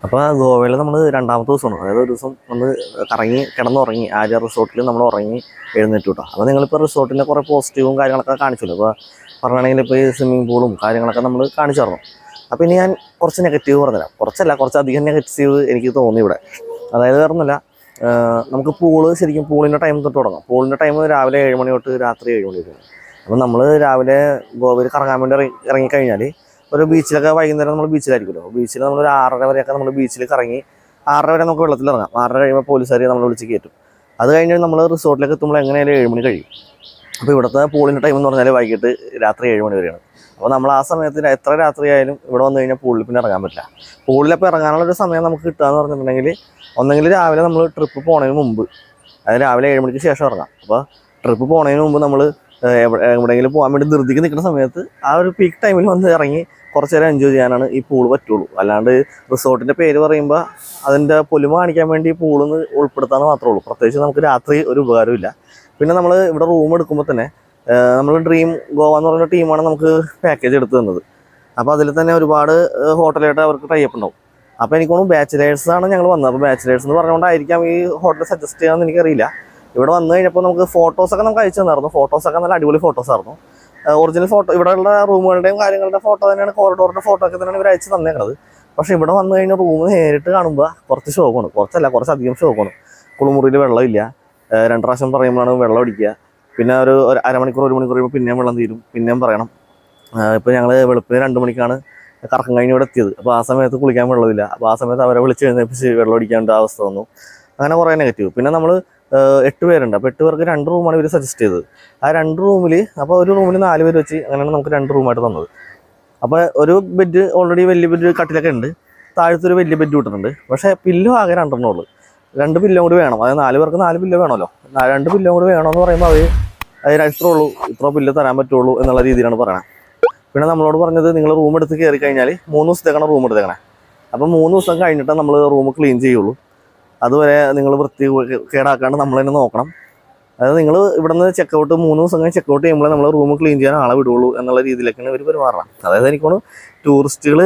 അപ്പോൾ ഗോവയിൽ നമ്മൾ രണ്ടാമത്തെ ദിവസമാണ് അതായത് ഒരു ദിവസം നമ്മൾ കറങ്ങി കിടന്നുറങ്ങി ആര്യ റിസോർട്ടിൽ നമ്മൾ ഉറങ്ങി എഴുന്നേറ്റു കേട്ടോ അപ്പോൾ നിങ്ങളിപ്പോൾ റിസോർട്ടിൻ്റെ കുറേ പോസിറ്റീവും കാര്യങ്ങളൊക്കെ കാണിച്ചല്ലോ അപ്പോൾ പറയുകയാണെങ്കിൽ ഇപ്പോൾ ഈ സ്വിമ്മിംഗ് പൂളും കാര്യങ്ങളൊക്കെ നമ്മൾ കാണിച്ചു തരണം അപ്പോൾ ഇനി ഞാൻ കുറച്ച് നെഗറ്റീവ് പറഞ്ഞുതരാം കുറച്ചല്ല കുറച്ചധികം നെഗറ്റീവ് എനിക്ക് തോന്നി ഇവിടെ അതായത് വേറൊന്നുമില്ല ആഹ് നമുക്ക് പൂള് ശരിക്കും പൂളിൻ്റെ ടൈം തൊട്ട് തുടങ്ങാം പൂളിൻ്റെ ടൈം രാവിലെ ഏഴ് മണി തൊട്ട് രാത്രി ഏഴ് മണി വരെയാണ് അപ്പോൾ നമ്മൾ രാവിലെ ഗോവയിൽ കറങ്ങാൻ വേണ്ടി ഇറങ്ങി ഇറങ്ങിക്കഴിഞ്ഞാൽ ഒരു ബീച്ചിലൊക്കെ വൈകുന്നേരം നമ്മൾ ബീച്ചിലായിരിക്കുമല്ലോ ബീച്ചിൽ നമ്മൾ ഒരു ആറര വരെയൊക്കെ നമ്മൾ ബീച്ചിൽ കറങ്ങി ആറര വരെ നമുക്ക് വെള്ളത്തിൽ ഇറങ്ങാം ആറര കഴിയുമ്പോൾ പോലീസുകാർ നമ്മൾ വിളിച്ച് കയറ്റും അത് കഴിഞ്ഞ് നമ്മൾ റിസോർട്ടിലേക്ക് എത്തുമ്പോൾ എങ്ങനെയായാലും ഏഴ് മണി കഴിയും അപ്പോൾ ഇവിടുത്തെ പൂളിൻ്റെ ടൈം എന്ന് പറഞ്ഞാൽ വൈകിട്ട് രാത്രി ഏഴ് മണി വരെയാണ് അപ്പോൾ നമ്മൾ ആ സമയത്ത് എത്ര രാത്രി ആയാലും ഇവിടെ വന്നു കഴിഞ്ഞാൽ പൂളിൽ പിന്നെ ഇറങ്ങാൻ പറ്റില്ല പൂളിലപ്പോൾ ഇറങ്ങാനുള്ള ഒരു സമയം നമുക്ക് കിട്ടുക എന്ന് പറഞ്ഞിട്ടുണ്ടെങ്കിൽ ഒന്നെങ്കിൽ രാവിലെ നമ്മൾ ട്രിപ്പ് പോണതിന് മുമ്പ് അതായത് രാവിലെ ഏഴ് മണിക്ക് ശേഷം ഇറങ്ങാം അപ്പോൾ ട്രിപ്പ് പോണതിന് മുമ്പ് നമ്മൾ എവിടെയെങ്കിലും പോകാൻ വേണ്ടി ധൃതിക്ക് നിൽക്കുന്ന സമയത്ത് ആ ഒരു പീക്ക് ടൈമിൽ വന്ന് ഇറങ്ങി കുറച്ച് നേരം എൻജോയ് ചെയ്യാനാണ് ഈ പൂള് പറ്റുള്ളൂ അല്ലാണ്ട് റിസോർട്ടിൻ്റെ പേര് പറയുമ്പോൾ അതിൻ്റെ പൊലിമ കാണിക്കാൻ വേണ്ടി ഈ പൂളൊന്ന് ഉൾപ്പെടുത്താന്ന് മാത്രമേ ഉള്ളൂ പ്രത്യേകിച്ച് നമുക്ക് രാത്രി ഒരു ഉപകാരമില്ല പിന്നെ നമ്മൾ ഇവിടെ റൂം എടുക്കുമ്പോൾ തന്നെ നമ്മൾ ഡ്രീം ഗോവ എന്ന് പറയുന്ന ടീമാണ് നമുക്ക് പാക്കേജ് എടുത്തു തന്നത് അപ്പോൾ അതിൽ തന്നെ ഒരുപാട് ഹോട്ടലായിട്ട് അവർക്ക് ടൈപ്പ് ഉണ്ടാവും അപ്പോൾ എനിക്ക് തോന്നുന്നു ബാച്ചിലേഴ്സ് ആണ് ഞങ്ങൾ വന്നത് അപ്പോൾ ബാച്ചിലേഴ്സ് എന്ന് പറഞ്ഞുകൊണ്ടായിരിക്കാം ഈ ഹോട്ടൽ സജസ്റ്റ് ചെയ്യാമെന്ന് എനിക്കറിയില്ല ഇവിടെ വന്നു കഴിഞ്ഞപ്പോൾ നമുക്ക് ഫോട്ടോസൊക്കെ നമുക്ക് അയച്ചു തന്നായിരുന്നു ഫോട്ടോസൊക്കെ നല്ല അടിപൊളി ഫോട്ടോസ് ആയിരുന്നു ഒറിജിനൽ ഫോട്ടോ ഇവിടെയുള്ള റൂമുകളുടെയും കാര്യങ്ങളുടെ ഫോട്ടോ തന്നെയാണ് കോറിഡോറിൻ്റെ ഫോട്ടോ ഒക്കെ തന്നെയാണ് ഇവർ അയച്ച് തന്നേക്കുന്നത് പക്ഷേ ഇവിടെ വന്നു കഴിഞ്ഞാൽ റൂം നേരിട്ട് കാണുമ്പോൾ കുറച്ച് ശോകമാണ് കുറച്ചല്ല കുറച്ചധികം ശോകമാണ് കുളിമുറിയിൽ വെള്ളമില്ല ഏഹ് രണ്ട് പ്രാവശ്യം പറയുമ്പോഴാണ് വെള്ളം അടിക്കുക പിന്നെ ഒരു ഒരു അരമണിക്കൂർ ഒരു മണിക്കൂർ കഴിയുമ്പോൾ പിന്നെയും വെള്ളം തീരും പിന്നെയും പറയണം ഇപ്പോൾ ഞങ്ങൾ വെളുപ്പിന് രണ്ട് മണിക്കാണ് കറക്കം കഴിഞ്ഞ് ഇവിടെ എത്തിയത് അപ്പോൾ ആ സമയത്ത് കുളിക്കാൻ വെള്ളമില്ല അപ്പോൾ ആ സമയത്ത് അവരെ വിളിച്ച് എഴുന്നേപ്പിച്ച് വെള്ളം അടിക്കേണ്ട അവസ്ഥ വന്നു അങ്ങനെ കുറേ നെഗറ്റീവ് പിന്നെ നമ്മൾ എട്ട് പേരുണ്ട് അപ്പോൾ എട്ട് പേർക്ക് രണ്ട് റൂമാണ് ഇവർ സജസ്റ്റ് ചെയ്തത് ആ രണ്ട് റൂമിൽ അപ്പോൾ ഒരു റൂമിൽ നാല് പേര് വെച്ച് അങ്ങനെയാണ് നമുക്ക് രണ്ട് റൂമായിട്ട് തന്നത് അപ്പോൾ ഒരു ബെഡ് ഓൾറെഡി വലിയ ബെഡ് കട്ടിലൊക്കെ ഉണ്ട് താഴത്തെ ഒരു വലിയ ബെഡ് വിട്ടിട്ടുണ്ട് പക്ഷേ പില്ലോ ആകെ രണ്ടെണ്ണേ ഉള്ളൂ രണ്ട് പില്ലോ കൂടി വേണം അതായത് നാല് പേർക്ക് നാല് പില്ലോ വേണമല്ലോ നാ- രണ്ട് പില്ലോ കൂടി വേണമെന്ന് പറയുമ്പോൾ അവർ അതിന് ഇത്രേ ഉള്ളൂ ഇത്ര പില്ലോ തരാൻ പറ്റുള്ളൂ എന്നുള്ള രീതിയിലാണ് പറയുന്നത് പിന്നെ നമ്മളോട് പറഞ്ഞത് നിങ്ങൾ റൂം എടുത്ത് കയറി കഴിഞ്ഞാൽ മൂന്ന് ദിവസത്തേക്കാണ് റൂം എടുത്തേക്കണേ അപ്പോൾ മൂന്ന് ദിവസം കഴിഞ്ഞിട്ട് നമ്മൾ റൂം ക്ലീൻ ചെയ്യുള്ളൂ അതുവരെ നിങ്ങൾ വൃത്തി കേടാക്കാണ്ട് നമ്മൾ തന്നെ നോക്കണം അതായത് നിങ്ങൾ ഇവിടുന്ന് ചെക്കൗട്ട് മൂന്ന് ദിവസം കഴിഞ്ഞ് ചെക്കൗട്ട് ചെയ്യുമ്പോൾ നമ്മൾ റൂം ക്ലീൻ ചെയ്യാൻ ആളെ വിടുള്ളൂ എന്നുള്ള രീതിയിലേക്കാണ് ഇവർ പെരുമാറണം അതായത് എനിക്ക് തോന്നുന്നു ടൂറിസ്റ്റുകൾ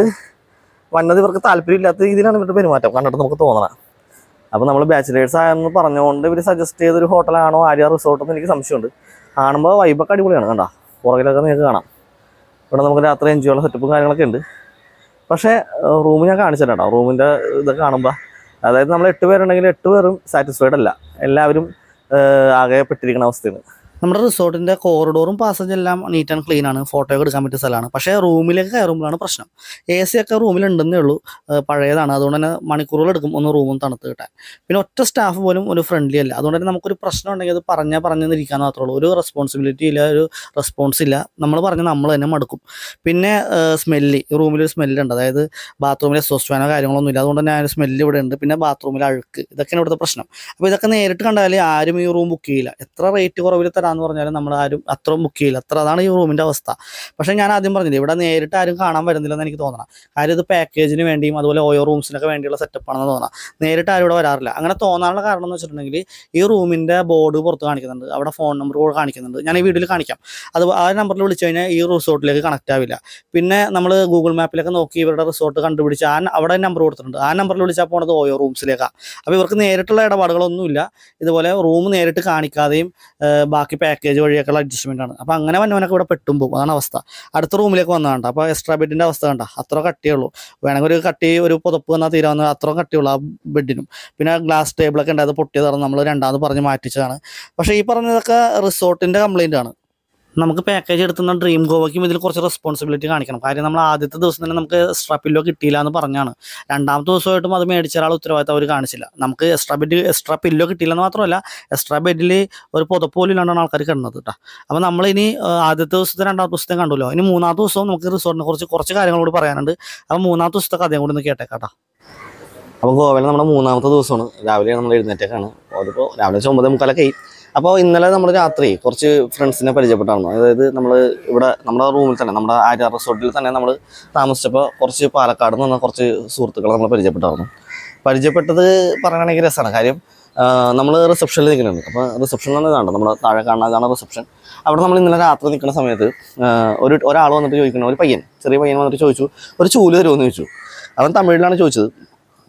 വന്നത് ഇവർക്ക് താല്പര്യമില്ലാത്ത രീതിയിലാണ് ഇവരുടെ പെരുമാറ്റം കണ്ടിട്ട് നമുക്ക് തോന്നണം അപ്പോൾ നമ്മൾ ബാച്ചിലേഴ്സ് ആയെന്ന് പറഞ്ഞുകൊണ്ട് ഇവർ സജസ്റ്റ് ചെയ്തൊരു ഹോട്ടലാണോ ആര്യ റിസോർട്ട് എന്ന് എനിക്ക് സംശയമുണ്ട് കാണുമ്പോൾ വൈബൊക്കെ അടിപൊളിയാണ് കണ്ടാ പുറകിലൊക്കെ നിങ്ങൾക്ക് കാണാം ഇവിടെ നമുക്ക് രാത്രി എൻജോയ് ഉള്ള സെറ്റപ്പും കാര്യങ്ങളൊക്കെ ഉണ്ട് പക്ഷേ റൂം ഞാൻ കാണിച്ചു തരാം കേട്ടോ റൂമിൻ്റെ ഇതൊക്കെ കാണുമ്പോൾ അതായത് നമ്മൾ എട്ട് പേരുണ്ടെങ്കിൽ എട്ട് പേരും സാറ്റിസ്ഫൈഡ് അല്ല എല്ലാവരും ഏഹ്, ആകെ പെട്ടിരിക്കുന്ന അവസ്ഥയാണ് നമ്മുടെ റിസോർട്ടിന്റെ കോറിഡോറും പാസേജ് എല്ലാം നീറ്റ് ആൻഡ് ക്ലീൻ ആണ് ഫോട്ടോ ഒക്കെ എടുക്കാൻ പറ്റിയ സ്ഥലമാണ് പക്ഷേ റൂമിലേക്ക് കയറുമ്പോഴാണ് പ്രശ്നം എ സി ഒക്കെ റൂമിൽ ഉണ്ടെന്നേ ഉള്ളൂ ഏഹ് പഴയതാണ് അതുകൊണ്ട് തന്നെ മണിക്കൂറുകൾ എടുക്കും ഒന്ന് റൂമും തണുത്ത് കിട്ടാൻ പിന്നെ ഒറ്റ സ്റ്റാഫ് പോലും ഒരു ഫ്രണ്ട്ലി അല്ല അതുകൊണ്ട് തന്നെ നമുക്കൊരു പ്രശ്നം ഉണ്ടെങ്കിൽ അത് പറഞ്ഞാൽ പറഞ്ഞിരിക്കാൻ മാത്രമേ ഉള്ളൂ ഒരു റെസ്പോൺസിബിലിറ്റി ഇല്ല ഒരു റെസ്പോൺസ് ഇല്ല നമ്മൾ പറഞ്ഞാൽ നമ്മൾ തന്നെ മടുക്കും പിന്നെ സ്മെല്ല് റൂമിൽ ഒരു സ്മെല്ലുണ്ട് അതായത് ബാത്റൂമിൽ എക്സോസ്റ്റ് ഫാനോ കാര്യങ്ങളൊന്നും ഇല്ല അതുകൊണ്ട് തന്നെ ആ ഒരു സ്മെല്ല് ഇവിടെ ഉണ്ട് പിന്നെ ബാത്റൂമിൽ അഴുക്ക് ഇതൊക്കെയാണ് ഇവിടുത്തെ പ്രശ്നം അപ്പോൾ ഇതൊക്കെ നേരിട്ട് കണ്ടാൽ ആരും ഈ റൂം ബുക്ക് ചെയ്യില്ല എത്ര റേറ്റ് കുറവിൽ തരാമെന്ന് പറഞ്ഞാലും നമ്മൾ ആരും അത്ര ബുക്ക് ചെയ്യില്ല അത്ര അതാണ് ഈ റൂമിൻ്റെ അവസ്ഥ പക്ഷേ ഞാൻ ആദ്യം പറഞ്ഞില്ലേ ഇവിടെ നേരിട്ട് ആരും കാണാൻ വരുന്നില്ലെന്ന് എനിക്ക് തോന്നണം കാര്യം ഇത് പാക്കേജിന് വേണ്ടിയും അതുപോലെ ഓയോ റൂംസിനൊക്കെ വേണ്ടിയുള്ള സെറ്റപ്പ് ആണെന്ന് തോന്നാം നേരിട്ട് ആരും ഇവിടെ വരാറില്ല അങ്ങനെ തോന്നാനുള്ള കാരണം എന്ന് വെച്ചിട്ടുണ്ടെങ്കിൽ ഈ റൂമിൻ്റെ ബോർഡ് പുറത്ത് കാണിക്കുന്നുണ്ട് അവിടെ ഫോൺ നമ്പർ കൂടെ കാണിക്കുന്നുണ്ട് ഞാൻ ഈ വീഡിയോയിൽ കാണിക്കാം അത് ആ നമ്പറിൽ വിളിച്ചു കഴിഞ്ഞാൽ ഈ റിസോർട്ടിലേക്ക് കണക്റ്റ് ആവില്ല പിന്നെ നമ്മൾ ഗൂഗിൾ മാപ്പിലൊക്കെ നോക്കി ഇവരുടെ റിസോർട്ട് കണ്ടുപിടിച്ച് ആ ന- അവിടെ നമ്പർ കൊടുത്തിട്ടുണ്ട് ആ നമ്പറിൽ വിളിച്ചാൽ പോണത് ഓയോ റൂംസിലേക്കാണ് അപ്പോൾ ഇവർക്ക് നേരിട്ടുള്ള ഇടപാടുകളൊന്നുമില്ല ഇതുപോലെ റൂം നേരിട്ട് കാണിക്കാതെയും ഏഹ് ബാക്കി പാക്കേജ് വഴിയൊക്കെയുള്ള അഡ്ജസ്റ്റ്മെൻ്റ് ആണ് അപ്പോൾ അങ്ങനെ വന്നവനൊക്കെ ഇവിടെ പെട്ടും പോകും അതാണ് അവസ്ഥ അടുത്ത റൂമിലേക്ക് വന്നതാണ്ട അപ്പോൾ എക്സ്ട്രാ ബെഡിൻ്റെ അവസ്ഥ കണ്ട അത്ര കട്ടിയുള്ളൂ വേണമെങ്കിൽ ഒരു കട്ടി ഒരു പുതപ്പ് വന്നാൽ തീരാവുന്ന അത്ര കട്ടിയുള്ളൂ ആ ബെഡിനും പിന്നെ ഗ്ലാസ് ടേബിളൊക്കെ ഉണ്ട് അത് പൊട്ടിയതാണ് നമ്മൾ രണ്ടാമത് പറഞ്ഞ് മാറ്റിച്ചതാണ് പക്ഷേ ഈ പറഞ്ഞതൊക്കെ റിസോർട്ടിൻ്റെ കംപ്ലൈൻ്റ് ആണ് നമുക്ക് പാക്കേജ് എടുത്തുന്ന ഡ്രീം ഗോവയ്ക്കും ഇതിൽ കുറച്ച് റെസ്പോൺസിബിലിറ്റി കാണിക്കണം കാര്യം നമ്മൾ ആദ്യത്തെ ദിവസം തന്നെ നമുക്ക് എക്സ്ട്രാ പില്ലോ കിട്ടിയില്ല എന്ന് പറഞ്ഞാണ് രണ്ടാമത്തെ ദിവസമായിട്ടും അത് മേടിച്ച ഒരാൾ ഉത്തരവാദിത്തം അവർ കാണിച്ചില്ല നമുക്ക് എക്സ്ട്രാ ബെഡ് എക്സ്ട്രാ പില്ലോ കിട്ടിയില്ല എന്ന് മാത്രമല്ല എക്സ്ട്രാ ബെഡിൽ ഒരു പുതപ്പ് പോലും ഇല്ലാണ്ടാണ് ആൾക്കാർ കിടന്നത് കേട്ടോ അപ്പോൾ നമ്മളിനി ആ, ആദ്യത്തെ ദിവസത്തെ രണ്ടാമത്തെ ദിവസത്തെ കണ്ടല്ലോ ഇനി മൂന്നാമത്തെ ദിവസവും നമുക്ക് റിസോർട്ടിനെ കുറിച്ച് കുറച്ച് കാര്യങ്ങൾ കൂടി പറയാനുണ്ട് അപ്പോൾ മൂന്നാമത്തെ ദിവസത്തെ കഥയും കൂടി ഒന്ന് കേട്ടേക്കാട്ടോ അപ്പോൾ ഗോവയിൽ നമ്മുടെ മൂന്നാമത്തെ ദിവസമാണ് രാവിലെ നമ്മൾ എഴുന്നേറ്റേക്കാണ് അതിപ്പോൾ രാവിലെ വെച്ചാൽ ഒമ്പതേ മുക്കാലൊക്കെ ആയി അപ്പോൾ ഇന്നലെ നമ്മൾ രാത്രി കുറച്ച് ഫ്രണ്ട്സിനെ പരിചയപ്പെട്ടായിരുന്നു അതായത് നമ്മൾ ഇവിടെ നമ്മുടെ റൂമിൽ തന്നെ നമ്മുടെ ആര്യ റിസോർട്ടിൽ തന്നെ നമ്മൾ താമസിച്ചപ്പോൾ കുറച്ച് പാലക്കാട് നിന്ന് വന്ന കുറച്ച് സുഹൃത്തുക്കളെ നമ്മൾ പരിചയപ്പെട്ടായിരുന്നു പരിചയപ്പെട്ടത് പറയുകയാണെങ്കിൽ രസമാണ് കാര്യം നമ്മൾ റിസപ്ഷനിൽ നിൽക്കുന്നുണ്ട് അപ്പോൾ റിസപ്ഷൻ എന്ന് ഇതാണ് നമ്മുടെ താഴെ കാണുന്നതാണ് റിസപ്ഷൻ അവിടെ നമ്മൾ ഇന്നലെ രാത്രി നിൽക്കുന്ന സമയത്ത് ആ, ഒരു ഒരാൾ വന്നിട്ട് ചോദിക്കണം ഒരു പയ്യൻ ചെറിയ പയ്യൻ വന്നിട്ട് ചോദിച്ചു ഒരു ചൂല് തരുമോ എന്ന് ചോദിച്ചു അവൻ തമിഴിലാണ് ചോദിച്ചത്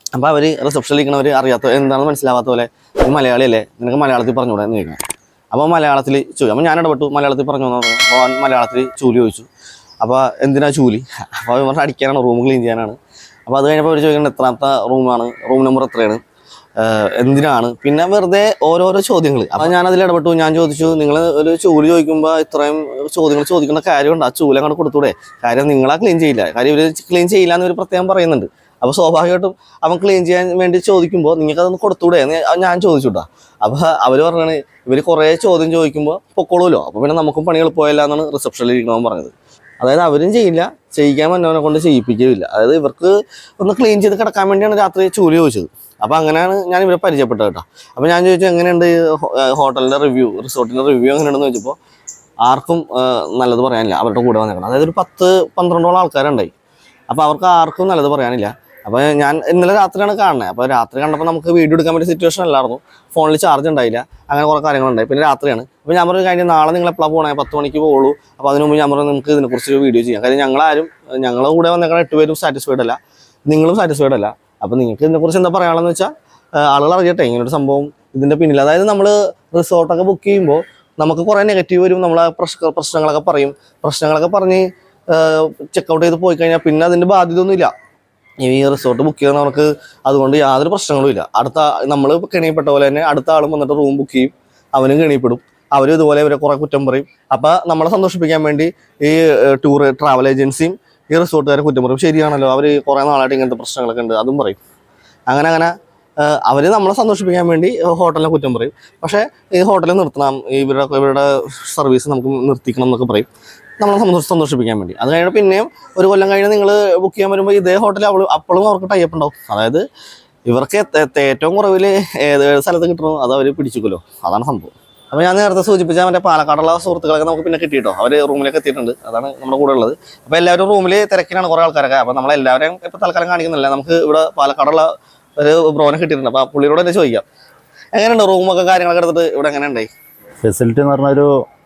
അപ്പോൾ അവർ റിസപ്ഷനിൽ ഇരിക്കണവർ അറിയാത്ത എന്താണെന്ന് മനസ്സിലാവാത്ത പോലെ നീ മലയാളിയല്ലേ നിനക്ക് മലയാളത്തിൽ പറഞ്ഞുകൂടെ എന്ന് ചോദിക്കണം അപ്പോൾ മലയാളത്തിൽ ചോദിക്കും അപ്പോൾ ഞാൻ ഇടപെട്ടു മലയാളത്തിൽ പറഞ്ഞു എന്ന് പറഞ്ഞു അപ്പോൾ അവൻ മലയാളത്തിൽ ചൂലി ചോദിച്ചു അപ്പോൾ എന്തിനാ ചൂലി അപ്പോൾ അവർ പറഞ്ഞാൽ അടിക്കാനാണ് റൂം ക്ലീൻ ചെയ്യാനാണ് അപ്പോൾ അത് കഴിഞ്ഞപ്പോൾ അവർ ചോദിക്കേണ്ടത് എത്രാമത്തെ റൂമാണ് റൂം നമ്പർ എത്രയാണ് ഏഹ് എന്തിനാണ് പിന്നെ വെറുതെ ഓരോരോ ചോദ്യങ്ങൾ അപ്പോൾ ഞാൻ അതിൽ ഇടപെട്ടു ഞാൻ ചോദിച്ചു നിങ്ങൾ ഒരു ചൂല് ചോദിക്കുമ്പോൾ ഇത്രയും ചോദ്യങ്ങൾ ചോദിക്കേണ്ട കാര്യമുണ്ട് ആ ചൂല് അങ്ങോട്ട് കൊടുത്തൂടെ കാര്യം നിങ്ങളാ ക്ലീൻ ചെയ്യില്ല കാര്യം ഇവർ ക്ലീൻ ചെയ്യില്ല എന്ന് ഒരു പ്രത്യേകം പറയുന്നുണ്ട് അപ്പോൾ സ്വാഭാവികമായിട്ടും അവൻ ക്ലീൻ ചെയ്യാൻ വേണ്ടി ചോദിക്കുമ്പോൾ നിങ്ങൾക്ക് അതൊന്ന് കൊടുത്തൂടെ എന്ന് ഞാൻ ചോദിച്ചുട്ടാ അപ്പോൾ അവർ പറഞ്ഞാണ് ഇവർ കുറേ ചോദ്യം ചോദിക്കുമ്പോൾ പൊക്കോളൂല്ലോ അപ്പോൾ പിന്നെ നമുക്കും പണി എളുപ്പമായില്ല എന്നാണ് റിസപ്ഷനിൽ ഇരിക്കണമെന്ന് പറഞ്ഞത് അതായത് അവരും ചെയ്യില്ല ചെയ്യിക്കാൻ പറ്റുന്നവനെ കൊണ്ട് ചെയ്യിപ്പിക്കുകയില്ല അതായത് ഇവർക്ക് ഒന്ന് ക്ലീൻ ചെയ്ത് കിടക്കാൻ വേണ്ടിയാണ് രാത്രി ചൂല് ചോദിച്ചത് അപ്പോൾ അങ്ങനെയാണ് ഞാൻ ഇവരെ പരിചയപ്പെട്ടത് കേട്ടോ അപ്പോൾ ഞാൻ ചോദിച്ചു എങ്ങനെയുണ്ട് ഹോട്ടലിൻ്റെ റിവ്യൂ റിസോർട്ടിൻ്റെ റിവ്യൂ എങ്ങനെയുണ്ടെന്ന് ചോദിച്ചപ്പോൾ ആർക്കും ആ, നല്ലത് പറയാനില്ല അവരുടെ കൂടെ വന്നേക്കണം അതായത് ഒരു പത്ത് പന്ത്രണ്ടോളം ആൾക്കാരുണ്ടായി അപ്പോൾ അവർക്ക് ആർക്കും നല്ലത് പറയാനില്ല അപ്പോൾ ഞാൻ ഇന്നലെ രാത്രിയാണ് കാണുന്നത് അപ്പോൾ രാത്രി കണ്ടപ്പോൾ നമുക്ക് വീഡിയോ എടുക്കാൻ പറ്റിയ സിറ്റുവേഷൻ അല്ലായിരുന്നു ഫോണിൽ ചാർജ് ഉണ്ടായില്ല അങ്ങനെ കുറേ കാര്യങ്ങളുണ്ടായി പിന്നെ രാത്രിയാണ് അപ്പോൾ ഞാൻ പറഞ്ഞു കഴിഞ്ഞാൽ നാളെ നിങ്ങൾ എപ്പോഴാണ് പോകണേ പത്ത് മണിക്ക് പോകുള്ളൂ അപ്പോൾ അതിന് മുമ്പ് ഞാൻ പറഞ്ഞു നമുക്ക് ഇതിനെക്കുറിച്ച് ഒരു വീഡിയോ ചെയ്യാം കാര്യം ഞങ്ങളാരും ഞങ്ങളുടെ കൂടെ വന്നേക്കണ എട്ട് പേരും സാറ്റിസ്ഫൈഡ് അല്ല നിങ്ങളും സാറ്റിസ്ഫൈഡ് അല്ല അപ്പോൾ നിങ്ങൾക്ക് ഇതിനെക്കുറിച്ച് എന്താ പറയാനുള്ളതെന്ന് വെച്ചാൽ ആളുകൾ അറിയട്ടെ ഇങ്ങനൊരു സംഭവം ഇതിൻ്റെ പിന്നിൽ അതായത് നമ്മൾ റിസോർട്ടൊക്കെ ബുക്ക് ചെയ്യുമ്പോൾ നമുക്ക് കുറേ നെഗറ്റീവ് വരും നമ്മൾ പ്രശ്ന പ്രശ്നങ്ങളൊക്കെ പറയും പ്രശ്നങ്ങളൊക്കെ പറഞ്ഞ് ചെക്കൗട്ട് ചെയ്ത് പോയി കഴിഞ്ഞാൽ പിന്നെ അതിൻ്റെ ബാധ്യതയൊന്നുമില്ല ഈ റിസോർട്ട് ബുക്ക് ചെയ്യുന്നവർക്ക് അതുകൊണ്ട് യാതൊരു പ്രശ്നങ്ങളും ഇല്ല അടുത്ത നമ്മൾ കെണിയപ്പെട്ട പോലെ തന്നെ അടുത്ത ആളും വന്നിട്ട് റൂം ബുക്ക് ചെയ്യും അവനും കെണിയപ്പെടും അവരും ഇതുപോലെ ഇവരെ കുറെ കുറ്റം പറയും അപ്പം നമ്മളെ സന്തോഷിപ്പിക്കാൻ വേണ്ടി ഈ ടൂർ ട്രാവൽ ഏജൻസിയും ഈ റിസോർട്ടുകാരെ കുറ്റം പറയും ശരിയാണല്ലോ അവർ കുറേ നാളായിട്ട് ഇങ്ങനത്തെ പ്രശ്നങ്ങളൊക്കെ ഉണ്ട് അതും പറയും അങ്ങനെ അങ്ങനെ അവർ നമ്മളെ സന്തോഷിപ്പിക്കാൻ വേണ്ടി ഹോട്ടലിനെ കുറ്റം പറയും പക്ഷേ ഈ ഹോട്ടലിൽ നിർത്തണം ഇവരുടെ ഇവരുടെ സർവീസ് നമുക്ക് നിർത്തിക്കണം എന്നൊക്കെ പറയും നമ്മളെ സന്തോഷ സന്തോഷിപ്പിക്കാൻ വേണ്ടി അത് കഴിഞ്ഞ് പിന്നെയും ഒരു കൊല്ലം കഴിഞ്ഞ് നിങ്ങൾ ബുക്ക് ചെയ്യാൻ വരുമ്പോൾ ഇതേ ഹോട്ടലിൽ അവൾ അപ്പോഴും അവർക്ക് ടൈപ്പ് ഉണ്ടാവും അതായത് ഇവർക്ക് ഏ- ഏ- ഏറ്റവും കുറവിൽ ഏത് ഏത് സ്ഥലത്ത് കിട്ടണോ അത് അവർ പിടിച്ചിക്കുമല്ലോ അതാണ് സംഭവം അപ്പോൾ ഞാൻ നേരത്തെ സൂചിപ്പിച്ച മറ്റേ പാലക്കാടുള്ള സുഹൃത്തുക്കളൊക്കെ നമുക്ക് പിന്നെ കിട്ടിയിട്ടോ അവർ റൂമിലേക്ക് എത്തിയിട്ടുണ്ട് അതാണ് നമ്മുടെ കൂടെ ഉള്ളത് അപ്പോൾ എല്ലാവരും റൂമിൽ തിരക്കിലാണ് കുറേ ആൾക്കാരൊക്കെ അപ്പോൾ നമ്മളെല്ലാവരെയും ഇപ്പോൾ തൽക്കാലം കാണിക്കുന്നില്ല നമുക്ക് ഇവിടെ പാലക്കാടുള്ള ഒരു ബ്രോനെ കിട്ടിയിട്ടുണ്ട് അപ്പോൾ പുള്ളിയോട് തന്നെ ചോദിക്കാം എങ്ങനെയുണ്ട് റൂമൊക്കെ കാര്യങ്ങളൊക്കെ എടുത്തിട്ട് ഇവിടെ എങ്ങനെ ഉണ്ടായി ഫെസിലിറ്റി എന്ന് പറഞ്ഞാൽ ഒരു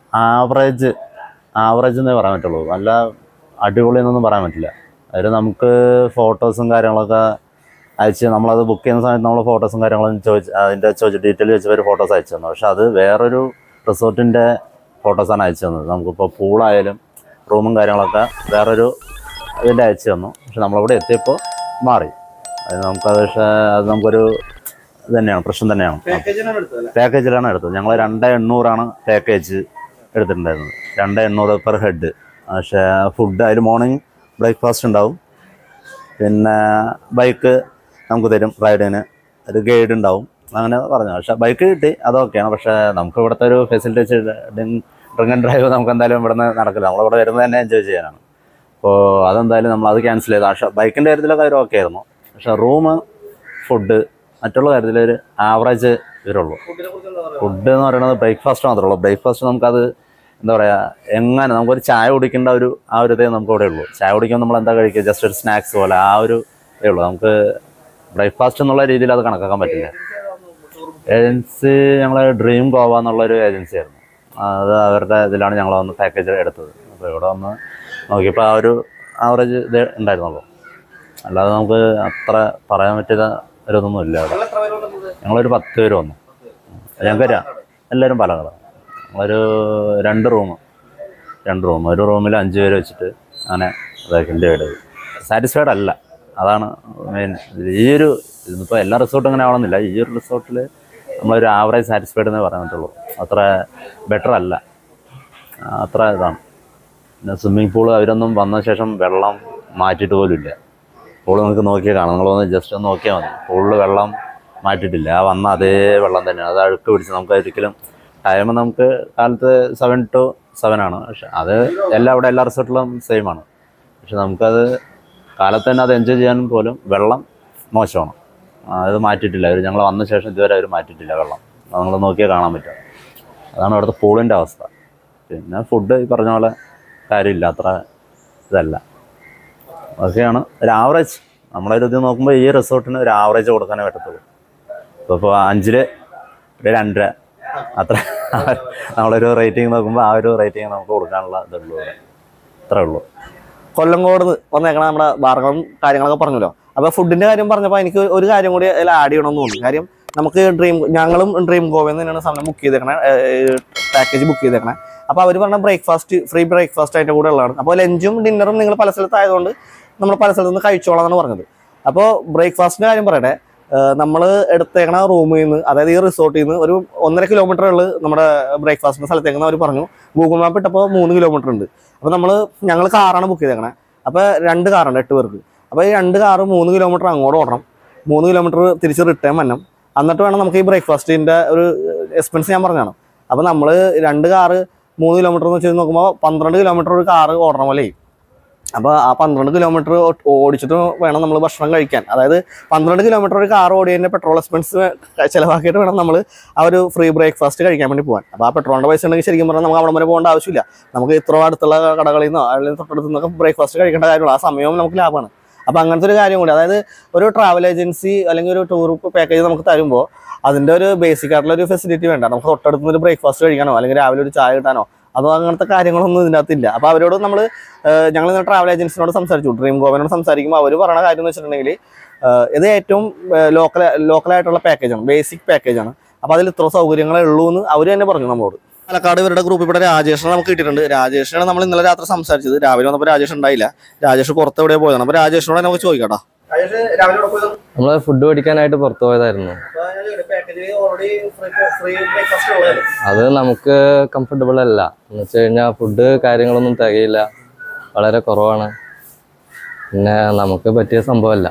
ആവറേജ് ആവറേജ് എന്നേ പറയാൻ പറ്റുള്ളൂ നല്ല അടിപൊളി എന്നൊന്നും പറയാൻ പറ്റില്ല അതിൽ നമുക്ക് ഫോട്ടോസും കാര്യങ്ങളൊക്കെ അയച്ച് നമ്മളത് ബുക്ക് ചെയ്യുന്ന സമയത്ത് നമ്മൾ ഫോട്ടോസും കാര്യങ്ങളും ചോദിച്ച് അതിൻ്റെ ചോദിച്ച് ഡീറ്റെയിൽ വെച്ച് ഒരു ഫോട്ടോസ് അയച്ചു തന്നു പക്ഷെ അത് വേറൊരു റിസോർട്ടിൻ്റെ ഫോട്ടോസാണ് അയച്ചു തന്നത് നമുക്കിപ്പോൾ പൂളായാലും റൂമും കാര്യങ്ങളൊക്കെ വേറൊരു ഇതിൻ്റെ അയച്ചു തന്നു പക്ഷെ നമ്മളിവിടെ എത്തിയപ്പോൾ മാറി അത് നമുക്കത് പക്ഷേ അത് നമുക്കൊരു ഇത് തന്നെയാണ് പ്രശ്നം തന്നെയാണ് പാക്കേജിലാണ് എടുത്തത് ഞങ്ങൾ രണ്ട് എണ്ണൂറാണ് പാക്കേജ് എടുത്തിട്ടുണ്ടായിരുന്നത് രണ്ട് എണ്ണൂറ് പെർ ഹെഡ് പക്ഷേ ഫുഡ് അതിൽ മോർണിംഗ് ബ്രേക്ക്ഫാസ്റ്റ് ഉണ്ടാവും പിന്നെ ബൈക്ക് നമുക്ക് തരും റൈഡിന് ഒരു ഗൈഡ് ഉണ്ടാവും അങ്ങനെ പറഞ്ഞു പക്ഷേ ബൈക്ക് കിട്ടി അതൊക്കെയാണ് പക്ഷേ നമുക്ക് ഇവിടുത്തെ ഒരു ഫെസിലിറ്റി വെച്ച് ഡ്രിങ്ക് ആൻഡ് ഡ്രൈവ് നമുക്ക് എന്തായാലും ഇവിടുന്ന് നടക്കില്ല നമ്മളിവിടെ വരുന്നത് തന്നെ എൻജോയ് ചെയ്യാനാണ് അപ്പോൾ അതെന്തായാലും നമ്മൾ അത് ക്യാൻസൽ ചെയ്തു പക്ഷേ ബൈക്കിൻ്റെ കാര്യത്തിലൊക്കെ അവർ ഓക്കെ ആയിരുന്നു പക്ഷേ റൂം ഫുഡ് മറ്റുള്ള കാര്യത്തിൽ ഒരു ആവറേജ് ഇവരുള്ളൂ ഫുഡ് എന്ന് പറയുന്നത് ബ്രേക്ക്ഫാസ്റ്റ് മാത്രമേ ഉള്ളൂ ബ്രേക്ക്ഫാസ്റ്റ് നമുക്കത് എന്താ പറയുക എങ്ങനെ നമുക്കൊരു ചായ കുടിക്കേണ്ട ഒരു ആ ഒരു ഇതേ നമുക്ക് ഇവിടെ ഉള്ളൂ ചായ കുടിക്കുമ്പോൾ നമ്മൾ എന്താ കഴിക്കുക ജസ്റ്റ് ഒരു സ്നാക്സ് പോലെ ആ ഒരു ഇതേ ഉള്ളൂ നമുക്ക് ബ്രേക്ക്ഫാസ്റ്റ് എന്നുള്ള രീതിയിൽ അത് കണക്കാക്കാൻ പറ്റില്ല ഏജൻസി ഞങ്ങൾ ഡ്രീം ഗോവ എന്നുള്ളൊരു ഏജൻസി ആയിരുന്നു അത് അവരുടെ ഇതിലാണ് ഞങ്ങൾ വന്ന് പാക്കേജ് എടുത്തത് അപ്പോൾ ഇവിടെ വന്ന് നോക്കിയപ്പോൾ ആ ഒരു ആവറേജ് ഇത് ഉണ്ടായിരുന്നുള്ളൂ അല്ലാതെ നമുക്ക് അത്ര പറയാൻ പറ്റിയ ഒരു ഇതൊന്നും ഇല്ല അവിടെ ഞങ്ങളൊരു പത്ത് പേര് വന്നു ഞങ്ങൾക്ക് ര- എല്ലാവരും പാലക്കാട് ഞങ്ങളൊരു രണ്ട് റൂം രണ്ട് റൂം ഒരു റൂമിൽ അഞ്ച് പേര് വെച്ചിട്ട് അങ്ങനെ ഇതാക്കി ഡിവൈഡ് ചെയ്തു സാറ്റിസ്ഫൈഡ് അല്ല അതാണ് മെയിൻ ഈ ഒരു ഇതിപ്പോൾ എല്ലാ റിസോർട്ടും അങ്ങനെ ആവണമെന്നില്ല ഈ ഒരു റിസോർട്ടിൽ നമ്മളൊരു ആവറേജ് സാറ്റിസ്ഫൈഡ് എന്നേ പറയാൻ പറ്റുള്ളൂ അത്ര ബെറ്റർ അല്ല ആ, അത്ര ഇതാണ് പിന്നെ സ്വിമ്മിംഗ് പൂൾ അവരൊന്നും വന്ന ശേഷം വെള്ളം മാറ്റിയിട്ട് പോലും ഇല്ല പൂൾ നിങ്ങൾക്ക് നോക്കിയാൽ കാണാം നിങ്ങളൊന്ന് ജസ്റ്റ് ഒന്ന് നോക്കിയാൽ മതി പൂളിൽ വെള്ളം മാറ്റിയിട്ടില്ല ആ വന്ന അതേ വെള്ളം തന്നെയാണ് അത് അഴുക്ക് പിടിച്ച് നമുക്ക് ഒരിക്കലും ടൈം നമുക്ക് കാലത്ത് സെവൻ ടു സെവൻ ആണ് പക്ഷെ അത് എല്ലാ ഇവിടെ എല്ലാ റിസോർട്ടിലും സെയിം ആണ് പക്ഷെ നമുക്കത് കാലത്ത് തന്നെ അത് എൻജോയ് ചെയ്യാൻ പോലും വെള്ളം മോശമാണ് ആ, അത് മാറ്റിയിട്ടില്ല അവർ ഞങ്ങൾ വന്ന ശേഷം ഇതുവരെ അവർ മാറ്റിയിട്ടില്ല വെള്ളം അത് നിങ്ങൾ നോക്കിയാൽ കാണാൻ പറ്റും അതാണ് ഇവിടുത്തെ പൂളിൻ്റെ അവസ്ഥ പിന്നെ ഫുഡ് ഈ പറഞ്ഞ പോലെ കാര്യമില്ല അത്ര ഇതല്ല അതൊക്കെയാണ് ഒരു ആവറേജ് നമ്മളൊരു ഇത് നോക്കുമ്പോൾ ഈ റിസോർട്ടിന് ഒരു ആവറേജ് കൊടുക്കാനേ പറ്റത്തുള്ളൂ ഇപ്പോൾ ഇപ്പോൾ അഞ്ചിൽ ഒരു രണ്ടര അത്ര നമ്മളൊരു റേറ്റിംഗ് നോക്കുമ്പോൾ ആ ഒരു റേറ്റിംഗ് നമുക്ക് കൊടുക്കാനുള്ള ഇതുള്ളൂ ഇവിടെ. അത്രേ ഉള്ളൂ കൊല്ലങ്കോട് വന്നേക്കണ നമ്മുടെ ഭാർഗവം കാര്യങ്ങളൊക്കെ പറഞ്ഞല്ലോ അപ്പോൾ ഫുഡിൻ്റെ കാര്യം പറഞ്ഞപ്പോൾ എനിക്ക് ഒരു കാര്യം കൂടി അതിൽ ആഡ് ചെയ്യണമെന്ന് തോന്നി കാര്യം നമുക്ക് ഡ്രീം ഞങ്ങളും ഡ്രീം ഗോവയിൽ തന്നെയാണ് സമയം ബുക്ക് ചെയ്തേക്കണേ പാക്കേജ് ബുക്ക് ചെയ്തേക്കണേ അപ്പോൾ അവർ പറഞ്ഞ ബ്രേക്ക്ഫാസ്റ്റ് ഫ്രീ ബ്രേക്ക്ഫാസ്റ്റ് അതിൻ്റെ കൂടെ ഉള്ളതാണ് അപ്പോൾ ലഞ്ചും ഡിന്നറും നിങ്ങൾ പല സ്ഥലത്തായതുകൊണ്ട് നമ്മൾ പല സ്ഥലത്ത് നിന്ന് കഴിച്ചോളാം എന്നാണ് പറഞ്ഞത് അപ്പോൾ ബ്രേക്ക്ഫാസ്റ്റിൻ്റെ കാര്യം പറയട്ടെ നമ്മൾ എടുത്തേക്കണ റൂമിൽ നിന്ന് അതായത് ഈ റിസോർട്ടിൽ നിന്ന് ഒരു ഒന്നര കിലോമീറ്റർ ഉള്ളു നമ്മുടെ ബ്രേക്ക്ഫാസ്റ്റിൻ്റെ സ്ഥലത്തേക്ക് അവർ പറഞ്ഞു ഗൂഗിൾ മാപ്പ് ഇട്ടപ്പോൾ മൂന്ന് കിലോമീറ്റർ ഉണ്ട് അപ്പോൾ നമ്മൾ ഞങ്ങൾ കാറാണ് ബുക്ക് ചെയ്തേക്കണേ അപ്പോൾ രണ്ട് കാറുണ്ട് എട്ട് പേർക്ക് അപ്പോൾ ഈ രണ്ട് കാറ് മൂന്ന് കിലോമീറ്റർ അങ്ങോട്ട് ഓടണം മൂന്ന് കിലോമീറ്റർ തിരിച്ച് റിട്ടേൺ വരണം എന്നിട്ട് വേണം നമുക്ക് ഈ ബ്രേക്ക്ഫാസ്റ്റിൻ്റെ ഒരു എക്സ്പെൻസ് ഞാൻ പറഞ്ഞാണ് അപ്പോൾ നമ്മൾ രണ്ട് കാറ് മൂന്ന് കിലോമീറ്റർ എന്ന് വെച്ച് നോക്കുമ്പോൾ പന്ത്രണ്ട് കിലോമീറ്റർ ഒരു കാറ് ഓടണം പോലെ അപ്പോൾ ആ പന്ത്രണ്ട് കിലോമീറ്റർ ഓടിച്ചിട്ട് വേണം നമ്മൾ ഭക്ഷണം കഴിക്കാൻ അതായത് പന്ത്രണ്ട് കിലോമീറ്റർ ഒരു കാർ ഓടിയതിൻ്റെ പെട്രോൾ എക്സ്പെൻസ് ചിലവാക്കിയിട്ട് വേണം നമ്മൾ ആ ഒരു ഫ്രീ ബ്രേക്ക്ഫാസ്റ്റ് കഴിക്കാൻ വേണ്ടി പോകാൻ അപ്പോൾ ആ പെട്രോളിൻ്റെ പൈസ ഉണ്ടെങ്കിൽ ശരിക്കും പറഞ്ഞാൽ നമുക്ക് അവിടെ വരെ പോകേണ്ട ആവശ്യമില്ല നമുക്ക് ഇത്ര അടുത്തുള്ള കടകളിൽ നിന്നോ അല്ലെങ്കിൽ തൊട്ടടുത്ത് നിന്നൊക്കെ ബ്രേക്ക്ഫാസ്റ്റ് കഴിക്കേണ്ട കാര്യമുള്ളൂ ആ സമയവും നമുക്ക് ലാഭമാണ് അപ്പോൾ അങ്ങനത്തെ ഒരു കാര്യം കൂടി അതായത് ഒരു ട്രാവൽ ഏജൻസി അല്ലെങ്കിൽ ഒരു ടൂർ പാക്കേജ് നമുക്ക് തരുമ്പോൾ അതിൻ്റെ ഒരു ബേസിക് ആയിട്ടുള്ള ഒരു ഫെസിലിറ്റി വേണ്ട നമുക്ക് തൊട്ടടുത്ത് ഒരു ബ്രേക്ക്ഫാസ്റ്റ് കഴിക്കാനോ അല്ലെങ്കിൽ രാവിലെ ഒരു ചായ കിട്ടാനോ അതോ അങ്ങനത്തെ കാര്യങ്ങളൊന്നും ഇതിൻ്റെ അകത്തില്ല അപ്പോൾ അവരോട് നമ്മൾ ഞങ്ങൾ ഇന്ന് ട്രാവൽ ഏജൻസിനോട് സംസാരിച്ചു ഡ്രീം ഗോവനോട് സംസാരിക്കുമ്പോൾ അവർ പറയുന്ന കാര്യം എന്ന് വെച്ചിട്ടുണ്ടെങ്കിൽ ഏഹ് ഇത് ഏറ്റവും ലോക്കൽ ലോക്കലായിട്ടുള്ള പാക്കേജാണ് ബേസിക് പാക്കേജാണ് അപ്പോൾ അതിൽ ഇത്ര സൗകര്യങ്ങളേ ഉള്ളൂ എന്ന് അവർ തന്നെ പറഞ്ഞു നമ്മളോട് പാലക്കാട് ഇവരുടെ ഗ്രൂപ്പിൽ ഇവിടെ രാജേഷിനെ നമുക്ക് കിട്ടിയിട്ടുണ്ട് രാജേഷിനാണ് നമ്മൾ ഇന്നലെ രാത്രി സംസാരിച്ചത് രാവിലെ വന്നപ്പോൾ രാജേഷ് ഉണ്ടായില്ല രാജേഷ് പുറത്ത് എവിടെ പോയതാണ് അപ്പോൾ രാജേഷിനോട് നമുക്ക് ചോദിക്കാം കേട്ടോ രാജേഷ് രാവിലെ എവിടെ പോയതാണ് നമ്മള് ഫുഡ് മേടിക്കാനായിട്ട് പുറത്തു പോയതായിരുന്നു പാക്കേജ് ഓൾറെഡി ഫ്രീ ബ്രേക്ക്ഫാസ്റ്റ് ഉള്ളതല്ലേ അത് നമുക്ക് കംഫർട്ടബിൾ അല്ല എന്ന് വെച്ച് കഴിഞ്ഞാൽ ഫുഡ് കാര്യങ്ങളൊന്നും തികയില്ല വളരെ കുറവാണ് പിന്നെ നമുക്ക് പറ്റിയ സംഭവമല്ല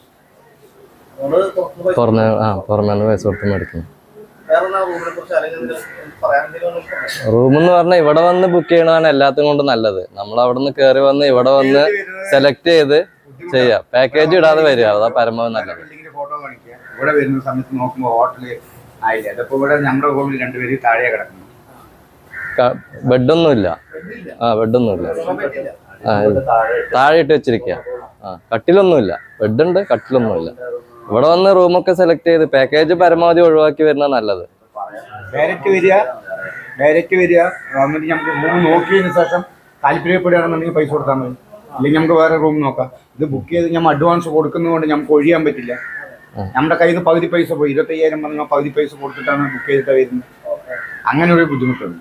നമ്മള് പുറത്ത് പോയി പുറമെ ആ പുറമെ നിന്ന് പൈസ കൊടുത്ത് മേടിക്കുന്നു വേറെ റൂമിനെ കുറിച്ച് അല്ലെങ്കിൽ എന്തെങ്കിലും പറയാൻ എന്തെങ്കിലും ഉണ്ടെങ്കിൽ റൂം എന്ന് പറഞ്ഞാൽ ഇവിടെ വന്ന് ബുക്ക് ചെയ്യണതാണ് എല്ലാത്തും കൊണ്ടും നല്ലത് നമ്മൾ അവിടെ നിന്ന് കയറി വന്ന് ഇവിടെ വന്ന് സെലക്ട് ചെയ്ത് ചെയ്യാം പാക്കേജ് ഇടാതെ വരിക അതാ പരമാവധി നല്ലത് ബിൽഡിങ്ങിന്റെ ഫോട്ടോ കാണിക്കുക ഇവിടെ വരുന്ന സമയത്ത് നോക്കുമ്പോൾ ഹോട്ടല് ആയില്ല അതപ്പോ ഇവിടെ നമ്മുടെ റൂമിൽ രണ്ടുപേര് താഴെ കിടക്കുന്നു ബെഡൊന്നുമില്ല ആ ബെഡൊന്നുമില്ല ആ ഇല്ല. താഴെ ഇട്ട് വെച്ചിരിക്കുക ആ കട്ടിലൊന്നുമില്ല ബെഡുണ്ട് കട്ടിലൊന്നുമില്ല ഇവിടെ വന്ന് റൂമൊക്കെ സെലക്ട് ചെയ്ത് പാക്കേജ് പരമാവധി ഒഴിവാക്കി വരുന്ന നല്ലത് ഡയറക്റ്റ് വരിക ഡയറക്റ്റ് വരിക വന്നിട്ട് നമുക്ക് റൂം നോക്കിയതിന് ശേഷം താല്പര്യപ്പെടുകയാണെന്നുണ്ടെങ്കിൽ പൈസ കൊടുത്താൽ മതി അല്ലെങ്കിൽ നമുക്ക് വേറെ റൂം നോക്കാം ഇത് ബുക്ക് ചെയ്ത് നമ്മൾ അഡ്വാൻസ് കൊടുക്കുന്നതുകൊണ്ട് നമുക്ക് ഒഴിയാൻ പറ്റില്ല നമ്മുടെ കയ്യിൽ നിന്ന് പകുതി പൈസ പോയി ഇരുപത്തയ്യായിരം പറഞ്ഞാൽ പകുതി പൈസ കൊടുത്തിട്ടാണ് ബുക്ക് ചെയ്തിട്ട് വരുന്നത് അങ്ങനെ ഒരു ബുദ്ധിമുട്ടുണ്ട്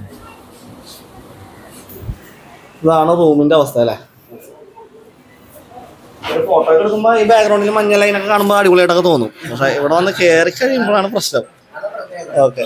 ഇതാണ് റൂമിന്റെ അവസ്ഥ അല്ലേ ഒരു ഫോട്ടോ ഒക്കെ എടുക്കുമ്പോ ഈ ബാക്ക്ഗ്രൗണ്ടിൽ മഞ്ഞ ലൈനൊക്കെ കാണുമ്പോൾ അടിപൊളിയായിട്ടൊക്കെ തോന്നും പക്ഷെ ഇവിടെ വന്ന് കയറി കഴിയുമ്പോഴാണ് പ്രശ്നം ഓക്കെ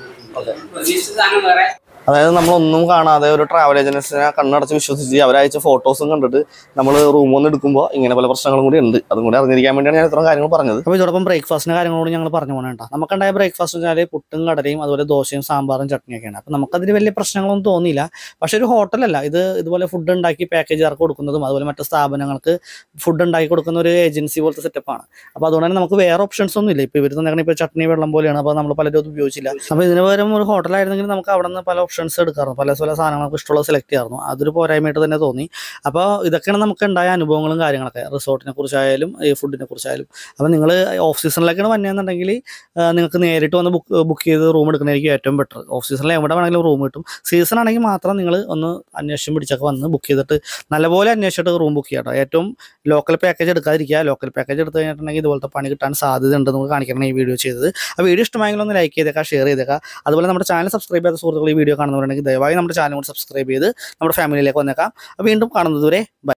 അതായത് നമ്മളൊന്നും കാണാതെ ഒരു ട്രാവൽ ഏജൻസിനെ കണ്ണടച്ച് വിശ്വസിച്ച് അവരയച്ച ഫോട്ടോസും കണ്ടിട്ട് നമ്മൾ റൂം ഒന്ന് എടുക്കുമ്പോൾ ഇങ്ങനെ പല പ്രശ്നങ്ങളും കൂടി ഉണ്ട് അതും കൂടി അറിഞ്ഞിരിക്കാൻ വേണ്ടിയാണ് ഞാൻ ഇത്രയും കാര്യങ്ങൾ പറഞ്ഞത് അപ്പോൾ ഇതോടൊപ്പം ബ്രേക്ക്ഫാസ്റ്റിൻ്റെ കാര്യങ്ങളോട് ഞങ്ങൾ പറഞ്ഞു പോകണേണ്ട നമുക്കുണ്ടായ ബ്രേക്ക്ഫാസ്റ്റ് എന്ന് വെച്ചാൽ പുട്ടും കടലയും അതുപോലെ ദോശയും സാമ്പാറും ചട്നിയൊക്കെയാണ് അപ്പോൾ നമുക്കതിൽ വലിയ പ്രശ്നങ്ങളൊന്നും തോന്നിയില്ല പക്ഷേ ഒരു ഹോട്ടലല്ല ഇത് ഇതുപോലെ ഫുഡ് ഉണ്ടാക്കി പാക്കേജുകാർക്ക് കൊടുക്കുന്നതും അതുപോലെ മറ്റു സ്ഥാപനങ്ങൾക്ക് ഫുഡ് ഉണ്ടാക്കി കൊടുക്കുന്ന ഒരു ഏജൻസി പോലത്തെ സെറ്റപ്പാണ് അപ്പോൾ അതുകൊണ്ട് തന്നെ നമുക്ക് വേറെ ഓപ്ഷൻസ് ഒന്നും ഇല്ല ഇപ്പോൾ ഇവർ തന്നെ ഇപ്പോൾ ചട്നി വെള്ളം പോലെയാണ് അപ്പോൾ നമ്മൾ പലരും അത് ഉപയോഗിച്ചില്ല അപ്പോൾ ഇതിന് പകരം ഒരു ഹോട്ടലായിരുന്നെങ്കിൽ നമുക്ക് അവിടെ നിന്ന് പല ഓപ്ഷൻസ് എടുക്കാറുണ്ട് പല പല സാധനങ്ങൾ നമുക്ക് ഇഷ്ടമുള്ളത് സെലക്ട് ചെയ്യാറുണ്ട് അതൊരു പോരായ്മയായിട്ട് തന്നെ തോന്നി അപ്പോൾ ഇതൊക്കെയാണ് നമുക്ക് ഉണ്ടായ അനുഭവങ്ങളും കാര്യങ്ങളൊക്കെ റിസോർട്ടിനെ കുറിച്ചായാലും ഈ ഫുഡിനെ കുറിച്ചായാലും അപ്പോൾ നിങ്ങൾ ഓഫ് സീസണിലേക്കാണ് വന്നതെന്നുണ്ടെങ്കിൽ നിങ്ങൾക്ക് നേരിട്ട് വന്ന് ബുക്ക് ബുക്ക് ചെയ്ത് റൂം എടുക്കുന്നതായിരിക്കും ഏറ്റവും ബെറ്റർ ഓഫ് സീസണിൽ എവിടെ വേണമെങ്കിലും റൂം കിട്ടും സീസൺ ആണെങ്കിൽ മാത്രം നിങ്ങൾ ഒന്ന് അന്വേഷണം പിടിച്ചൊക്കെ വന്ന് ബുക്ക് ചെയ്തിട്ട് നല്ലപോലെ അന്വേഷിച്ചിട്ട് റൂം ബുക്ക് ചെയ്യാം കേട്ടോ ഏറ്റവും ലോക്കൽ പാക്കേജ് എടുക്കാതിരിക്കുക ലോക്കൽ പാക്കേജ് എടുത്ത് കഴിഞ്ഞിട്ടുണ്ടെങ്കിൽ ഇതുപോലത്തെ പണി കിട്ടാൻ സാധ്യത ഉണ്ട് നമുക്ക് കാണിക്കണം ഈ വീഡിയോ ചെയ്തത് ആ വീഡിയോ ഇഷ്ടമായെങ്കിൽ ഒന്ന് ലൈക്ക് ചെയ്തേക്കാം ഷെയർ ചെയ്തേക്കാം അതുപോലെ നമ്മുടെ ചാനൽ സബ്സ്ക്രൈബ് ചെയ്ത സുഹൃത്തുക്കൾ ഈ വീഡിയോ കാണുന്നവരുണ്ടെങ്കിൽ ദയവായി നമ്മുടെ ചാനൽ കൂടി സബ്സ്ക്രൈബ് ചെയ്ത് നമ്മുടെ ഫാമിലിയിലേക്ക് വന്നേക്കാം അപ്പോൾ വീണ്ടും കാണുന്നത് വരെ ബൈ